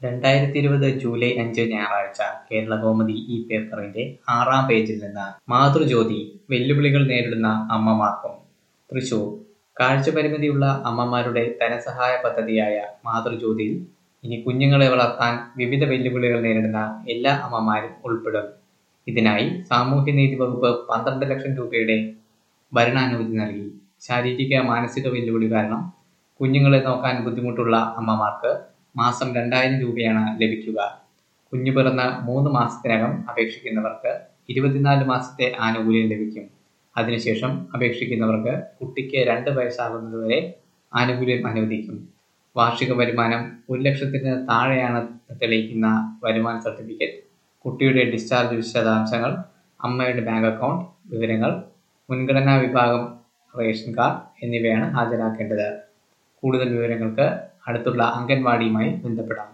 രണ്ടായിരത്തി ഇരുപത് ജൂലൈ അഞ്ച് ഞായറാഴ്ച കേരളകൗമുദി ഈ പേപ്പറിന്റെ ആറാം പേജിൽ നിന്ന് മാതൃജ്യോതി വെല്ലുവിളികൾ നേരിടുന്ന അമ്മമാർക്കും തൃശൂർ കാഴ്ചപരിമിതിയുള്ള അമ്മമാരുടെ ധനസഹായ പദ്ധതിയായ മാതൃജ്യോതിയിൽ ഇനി കുഞ്ഞുങ്ങളെ വളർത്താൻ വിവിധ വെല്ലുവിളികൾ നേരിടുന്ന എല്ലാ അമ്മമാരും ഉൾപ്പെടും ഇതിനായി സാമൂഹ്യനീതി വകുപ്പ് പന്ത്രണ്ട് ലക്ഷം രൂപയുടെ ഭരണാനുമതി നൽകി ശാരീരിക മാനസിക വെല്ലുവിളി കാരണം കുഞ്ഞുങ്ങളെ നോക്കാൻ ബുദ്ധിമുട്ടുള്ള അമ്മമാർക്ക് മാസം രണ്ടായിരം രൂപയാണ് ലഭിക്കുക കുഞ്ഞു പിറന്ന മൂന്ന് മാസത്തിനകം അപേക്ഷിക്കുന്നവർക്ക് ഇരുപത്തിനാല് മാസത്തെ ആനുകൂല്യം ലഭിക്കും അതിനുശേഷം അപേക്ഷിക്കുന്നവർക്ക് കുട്ടിക്ക് രണ്ട് വയസ്സാകുന്നതുവരെ ആനുകൂല്യം അനുവദിക്കും വാർഷിക വരുമാനം ഒരു ലക്ഷത്തിന് താഴെയാണ് തെളിയിക്കുന്ന വരുമാന സർട്ടിഫിക്കറ്റ് കുട്ടിയുടെ ഡിസ്ചാർജ് വിശദാംശങ്ങൾ അമ്മയുടെ ബാങ്ക് അക്കൗണ്ട് വിവരങ്ങൾ മുൻഗണനാ വിഭാഗം റേഷൻ കാർഡ് എന്നിവയാണ് ഹാജരാക്കേണ്ടത് കൂടുതൽ വിവരങ്ങൾക്ക് അടുത്തുള്ള അംഗൻവാടിയുമായി ബന്ധപ്പെടാം